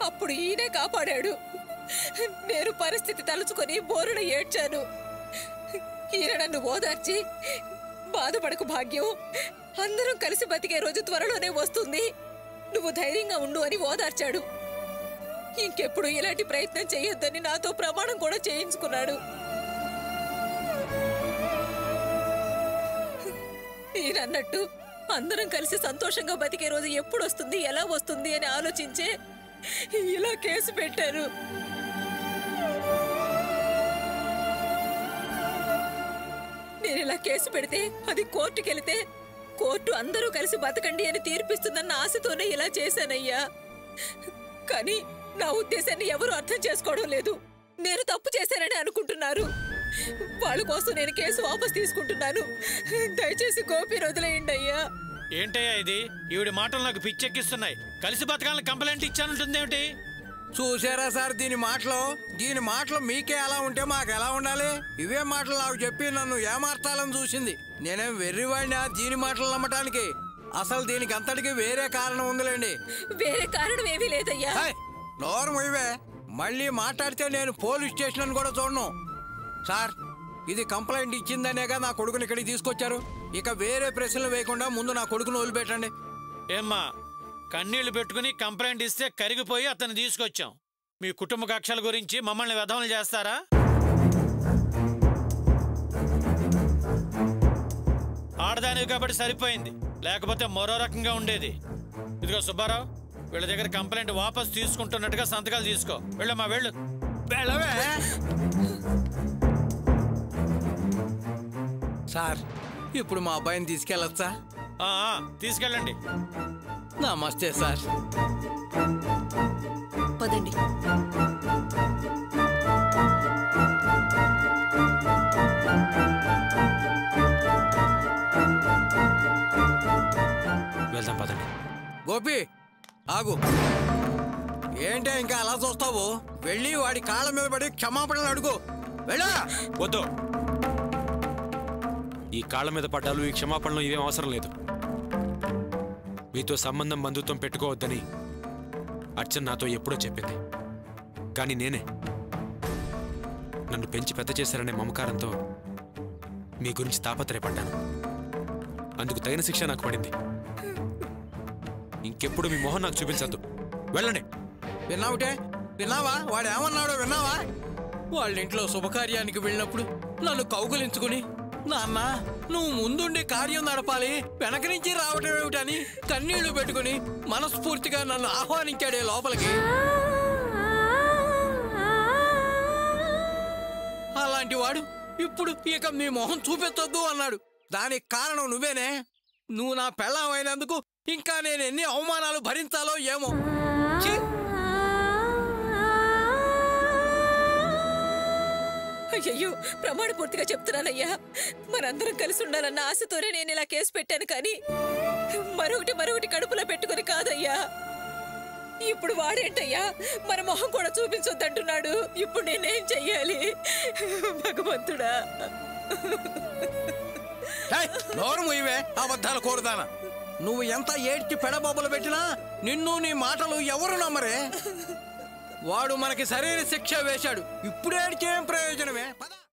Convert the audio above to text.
అప్పుడు ఈయనే కాపాడాడు నేను పరిస్థితి తలుచుకొని బోరున ఏడ్చాను ఈయన నన్ను ఓదార్చి బాధపడకు భాగ్యం అందరం కలిసి బతికే రోజు త్వరలోనే వస్తుంది నువ్వు ధైర్యంగా ఉండు అని ఓదార్చాడు ఇంకెప్పుడు ఇలాంటి ప్రయత్నం చేయొద్దని నాతో ప్రమాణం కూడా చేయించుకున్నాడు ఈయన అన్నట్టు అందరం కలిసి సంతోషంగా బతికే రోజు ఎప్పుడు వస్తుంది ఎలా వస్తుంది అని ఆలోచించే ఇలా కేసు పెట్టారు నేను ఇలా కేసు పెడితే అది కోర్టుకెళితే కోర్టు అందరూ కలిసి బతకండి అని తీర్పిస్తుందన్న ఆశతోనే ఇలా చేశానయ్యా కానీ నా ఉద్దేశాన్ని ఎవరు అర్థం చేసుకోవడం లేదు నేను తప్పు చేశానని అనుకుంటున్నారు వాళ్ళ కోసం నేను కేసు వాపస్ తీసుకుంటున్నాను దయచేసి గోపి వదిలేయండి అయ్యా ఏంటయ్యా ఇది ఈవిడి మాటలు నాకు పిచ్చెక్కిస్తున్నాయి కలిసి బతకాలని కంప్లైంట్ ఇచ్చానంటుందేమిటి చూసారా సార్ దీని మాటలు దీని మాటలు మీకే ఎలా ఉంటే మాకు ఎలా ఉండాలి ఇవే మాటలు నాకు చెప్పి నన్ను ఏమార్చాలని చూసింది నేనేం వెర్రివాడినా దీని మాటలు నమ్మటానికి అసలు దీనికి అంతటికి వేరే కారణం ఉందిలేండి వేరే కారణం ఏమీ లేదయ్యా హై, నోరు మొయ్యవే మళ్ళీ మాట్లాడితే నేను పోలీస్ స్టేషన్ అని కూడా చూడను సార్ ఇది కంప్లైంట్ ఇచ్చిందనేగా నా కొడుకుని ఇక్కడికి తీసుకొచ్చారు ఇక వేరే ప్రశ్నలు వేయకుండా ముందు నా కొడుకును వదిలిపెట్టండి ఏమ్మా కన్నీళ్లు పెట్టుకుని కంప్లైంట్ ఇస్తే కరిగిపోయి అతన్ని తీసుకొచ్చాం మీ కుటుంబ కక్షల గురించి మమ్మల్ని వ్యధమలు చేస్తారా ఆడదానివి కాబట్టి సరిపోయింది లేకపోతే మరో రకంగా ఉండేది ఇదిగో సుబ్బారావు వీళ్ళ దగ్గర కంప్లైంట్ వాపస్ తీసుకుంటున్నట్టుగా సంతకాలు తీసుకో వెళ్ళమ్మా వెళ్ళు వెళ్ళవే సార్ ఇప్పుడు మా అబ్బాయిని తీసుకెళ్ళొచ్చా ఆ, ఆ, తీసుకెళ్ళండి నమస్తే సార్ పదండి వెళ్దాం పదండి గోపి ఆగు ఏంటే ఇంకా అలా చూస్తావు వెళ్ళి వాడి కాళ్ళ మీద పడి క్షమాపణలు అడుగు వెళ్ళా వద్దు ఈ కాళ్ళ మీద పడ్డాలు ఈ క్షమాపణలు ఇవేం అవసరం లేదు మీతో సంబంధం బంధుత్వం పెట్టుకోవద్దని అర్చన్ నాతో ఎప్పుడో చెప్పింది కానీ నేనే నన్ను పెంచి పెద్ద చేశారనే మమకారంతో మీ గురించి తాపత్రయపడ్డాను అందుకు తగిన శిక్ష నాకు పడింది ఇంకెప్పుడు మీ మొహం నాకు చూపించద్దు వెళ్ళండి విన్నావుటే విన్నావా వాడు ఏమన్నాడో విన్నావా వాళ్ళ ఇంట్లో శుభకార్యానికి వెళ్ళినప్పుడు నన్ను కౌగులించుకుని నాన్న నువ్వు ముందుండి కార్యం నడపాలి వెనక నుంచి రావటం ఏమిటని కన్నీళ్లు పెట్టుకుని మనస్ఫూర్తిగా నన్ను ఆహ్వానించాడే లోపలికి అలాంటి వాడు ఇప్పుడు ఇక మీ మొహం చూపించొద్దు అన్నాడు దానికి కారణం నువ్వేనే నువ్వు నా పెళ్ళం అయినందుకు ఇంకా నేను ఎన్ని అవమానాలు భరించాలో ఏమో ఛీ! అయ్యయ్యో ప్రమాణ పూర్తిగా చెప్తున్నానయ్యా మనందరం కలిసి ఉండాలన్న ఆశతోనే నేను ఇలా కేసు పెట్టాను కానీ మరొకటి మరొకటి కడుపులో పెట్టుకుని కాదయ్యా ఇప్పుడు వాడేంటయ్యా మన మొహం కూడా చూపించొద్దంటున్నాడు ఇప్పుడు నేనేం చెయ్యాలి భగవంతుడా ఏయ్, నోరు మూయవే అబద్ధాలు కోరుదానా నువ్వు ఎంత ఏడ్చి పెడబొబ్బలు పెట్టినా నిన్ను నీ మాటలు ఎవరు నమ్మరే వాడు మనకి సరైన శిక్ష వేశాడు ఇప్పుడు ఏడ్చేం ప్రయోజనమే పద